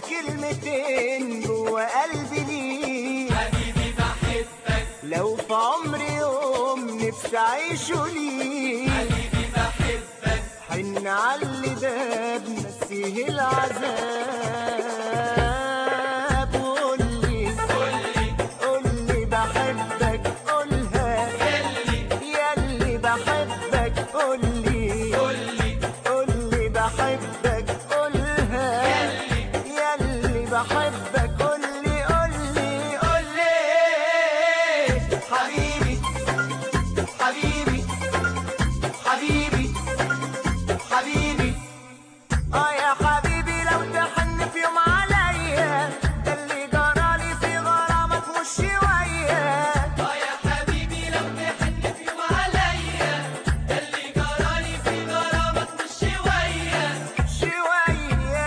كلمتين جوا قلبي ليك حبيبي بحبك لو في عمري يوم نفسي اعيشه ليك حبيبي بحبك حن على اللي باب نسيه العذاب قولي قولي قولي بحبك قولها يلي ياللي بحبك قولي قولي قولي بحبك قولها ياللي بحبك قولي قولي قولي حبيبي حبيبي حبيبي حبيبي اه يا حبيبي لو تحن في يوم عليا ده اللي جرالي في غرامك مش شويه اه يا حبيبي لو تحن في يوم عليا ده اللي جرالي في غرامك مش شويه شويه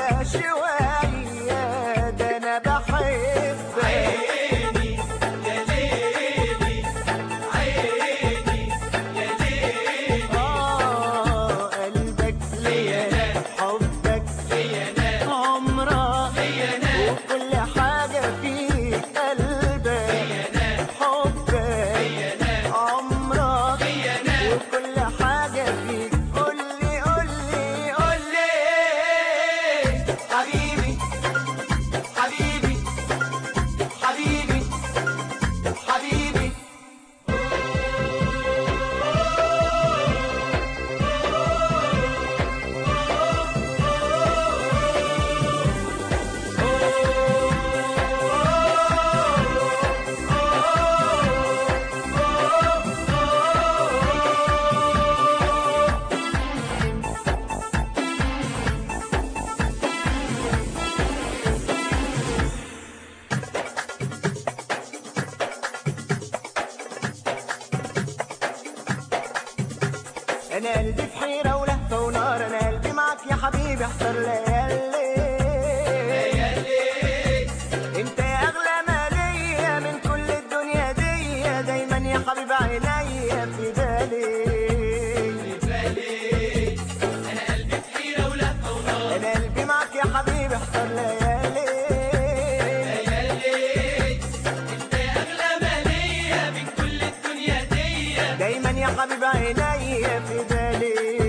شويه ده انا بحبك عيني يا ليلي عيني يا ليلي اه قلبك ليا حبك ليا انا عمرك ليا انا وكل حاجة فيك قلبك حبك عمرك ليا انا وكل حاجة فيك قولي قولي قولي حبيبي حبيبي حبيبي حبيبي انا قلبي في حيرة ولهفة ونار انا قلبي معاك يا حبيبي احسن ليالي انت يا اغلى ما ليا من كل الدنيا دي دايما يا حبيب عينيا في بالي بالي انا قلبي في حيره ولهفه ونار انا قلبي معاك يا حبيبي احسن ليالي ليالي انت يا اغلى ما ليا من كل الدنيا دي دايما يا حبيب عينيا في بالي